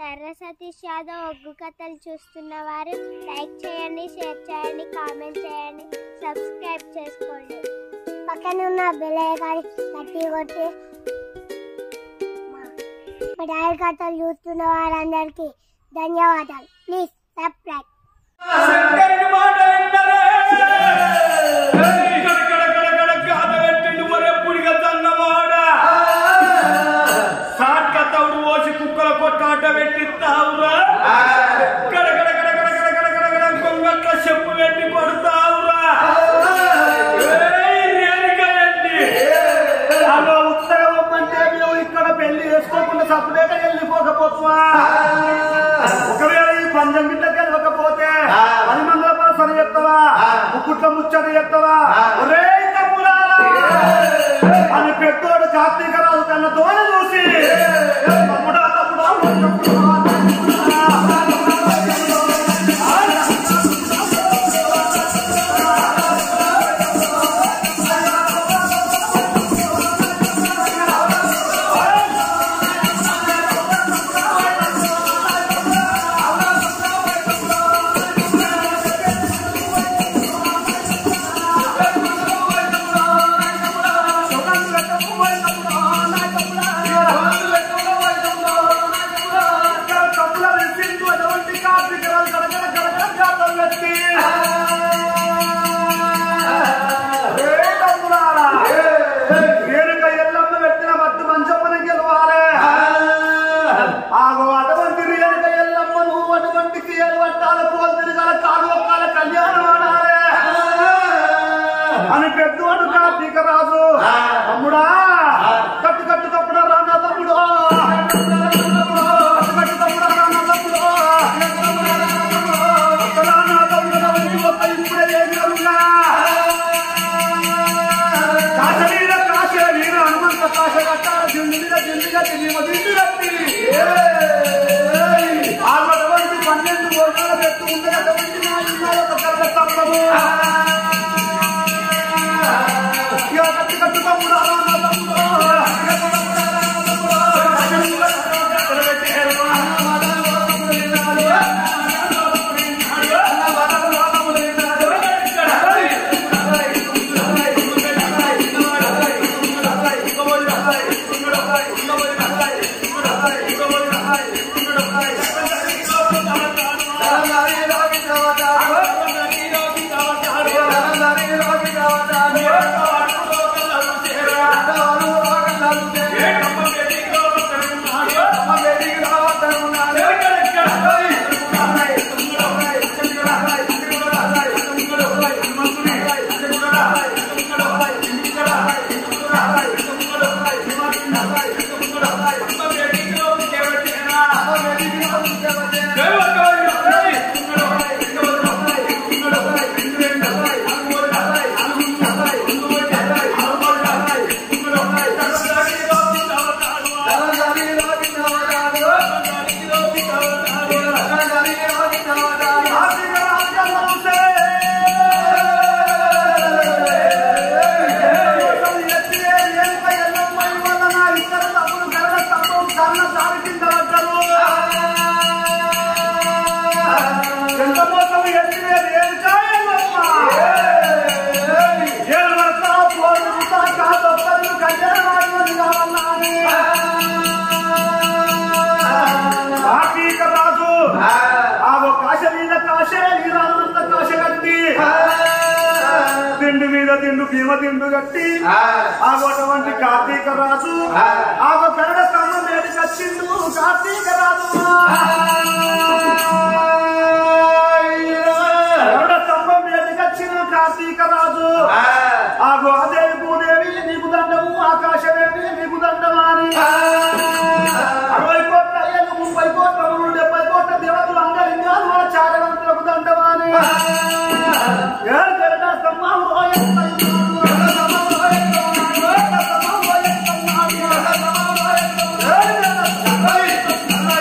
కర్ర సతీష్ యాదవ్ ఒగ్గు కథలు చూస్తున్న వారు లైక్ చేయండి షేర్ చేయండి కామెంట్ చేయండి సబ్స్క్రైబ్ చేసుకోండి పక్కన ఉన్న బెల్ ఐకాన్ గట్టి కొట్టి మా డాడీ కథలు చూస్తున్న వారందరికీ ధన్యవాదాలు ప్లీజ్ సబ్స్క్రైబ్ శంకరుని మాట విన్నరే. కడ కడ కడ కడ గాథ పెట్టిండు ఒరే పుడిగ దన్నమాడ. సాట్క తవుడు పోసి కుక్కల కొట్టాట పెట్టిస్తావురా గడ గడ గడ గడ గడ గడ గడ గడ కొంగట్ల చెప్పు పెట్టి కొడతావురా ఏయ్, రేణుకరెడ్డి. అదో ఉత్తరం అంటే మేము ఇక్కడ పెళ్లి చేసుకోకుండా సపరేట్ వెళ్ళిపోకపోతున్నా ఒకవేళ ఈ పంచం బిడ్డ గెలవకపోతే పది మంది రూపాయలు సరి చెప్తావా ముక్కుట్ల ముచ్చట చెప్తావా ఒరే తమ్ముడారా అని పెద్దోడు కార్తీక రాజు కన్న తోడ చూసి తమ్ముడా తమ్ముడా తమ్ముడా అని పెద్దవాడు కార్తీక రాజు తమ్ముడా కట్టు కట్టు తప్పుడు రానా తమ్ముడు కట్టు కట్టు తప్పుడు రానా తమ్ముడు రానా తమ్ముడు ఒక్క ఇప్పుడే ఏమిరున్నా కాశవీర కాశవీర హనుమంత కాశ కట్ట జిండిగా జిండిగా తిరిగి దిండు కట్టి ఆగటువంటి పన్నెండు వర్షాల పెట్టు ఉండేటువంటి నా ఇన్నాళ్ళ ఒక కర్ర తప్పదు ఇక కట్టు కట్టు తమ్ముడు రానా తమ్ముడు కార్తీక రాజు ఆ కాశ మీద కాశే నీరానంత కాశ కట్టి దిండు మీద దిండు భీమ దిండు కట్టి ఆగోటువంటి కార్తీక రాజు ఆగో కరడ స్తంభం మీదకి వచ్చిండు కార్తీక రాజు కరడ స్తంభం మీదకి వచ్చిన కార్తీక రాజు ఆగో అదేవి భూదేవి నీకు దండము ఆకాశదేవి నీకు దండమాని అరవై కోట్ల ఏళ్ళు ముప్పై కోట్ల మూడు డెబ్బై కోట్ల దేవతలు అంగలింగాలు ఆ చారవంతులకు దండమాని ఏడు గరుడ స్తంభం రోయెత్త ఉన్నాడు.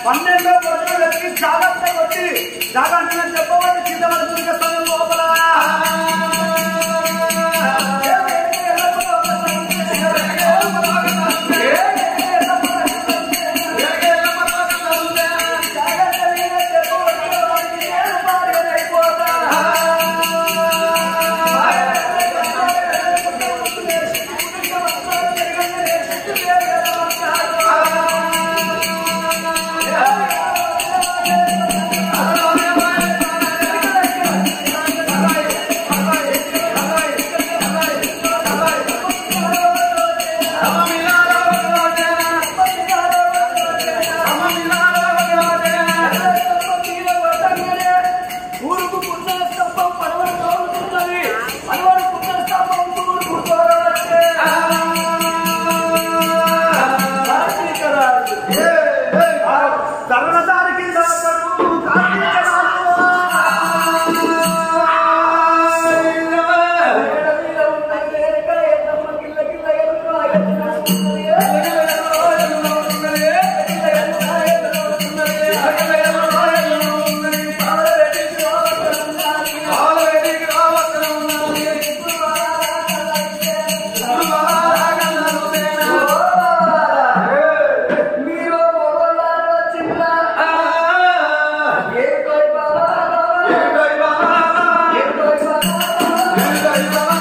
పన్నెండో పొద్దున వచ్చి జాగ్రత్త వచ్చి జాగ్రత్త చెప్పబట్టి సిద్ధమైన దుర్గస్థానం లోపల ఊరుకు పుట్టిన స్తంభం పడవలు తోలుతున్నది పడవలు పుట్టిన స్తంభం ఊరుకు తోలవచ్చే. కార్తీకరాజు. ఆ సర్వదారి కింద పడు కార్తీకరాజు. మేడ మీద ఉన్న కేరక ఎల్లమ్మ గిల్ల గిల్ల ఎల్లున ఎల్లున ఉన్నది. ఎల్లున ఎల్లున ఉన్నది. ఎల్లున ఎల్లున ఉన్నది. ఎల్లున ఎల్లున ఉన్నది. పాలరెడ్డికి రావద్దనున్నది. పాలరెడ్డికి రావద్దనున్నది. ఇప్పుడు బాగా మీరు మొదలారా చిన్న ఏ కోయి బాబా ఏ కోయి బాబా ఏ కోయి బాబా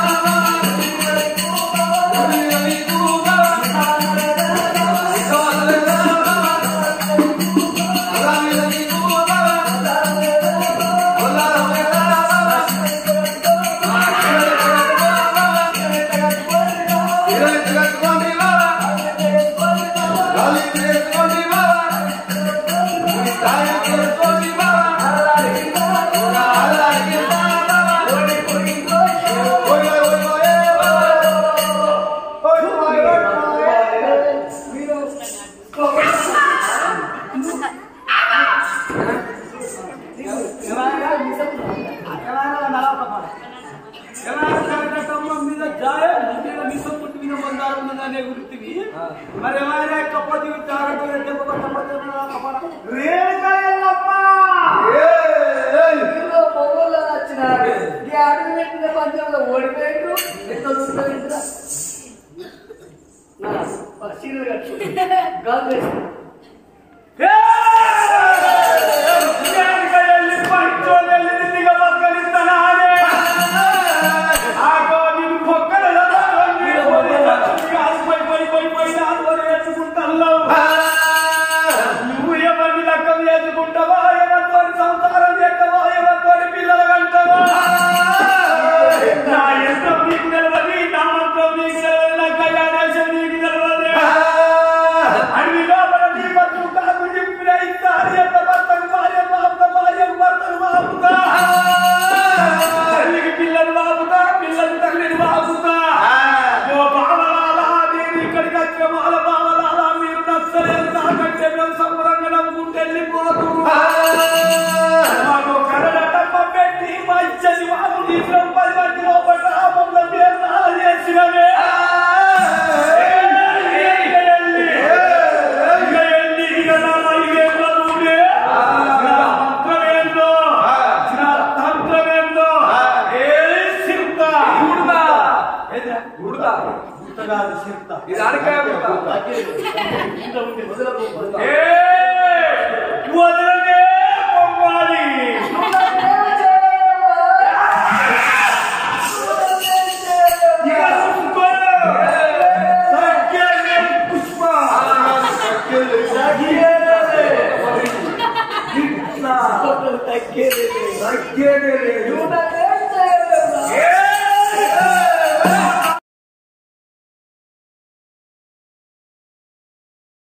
మరి ఏమైనా కప్పటి వచ్చినాడు ఈ అడుగు పెట్టిన పంచంలో ఓడిపోయాడు ఎంత చూస్తాడు చీరలు కట్టు గాజు వేసుకో. నువ్వు ఎవరిని లెక్కం చేసుకుంటావా ఎవరితో సంసారం చేస్తావా ఎవరితో పిల్లలు కంటావా నా యంత్రం నీకు తెలియదు నా మంత్రం నీకు తెలియదు నా కళ్యాణేశం నీకు తెలియదు అడవి లోపల నీ బతుకు కాకు చెప్పిన ఇస్తారు ఎంత భర్తకు భార్య మాపుతా భార్యకు భర్తకు మాపుతా తల్లికి పిల్లలు మాపుతా పిల్లలు తల్లిని మాపుతా ఓ బావలాలా నేను ఇక్కడికి వచ్చిన వాళ్ళ బావలాలా మీరు నచ్చలేదు నాకంటే మేము సంబరంగా నమ్ముకుంటే వెళ్ళిపోతూ మాకు కరడటమ్మ పెట్టి మా ఇచ్చని వాము తీసుకుని పది మంది లోపల మమ్మల్ని మీరు నాల చేసినవే గుర్తగాదు చెప్తా ఇది అడకాయ ఇంత ఉంటే వదలకపోతే ఏ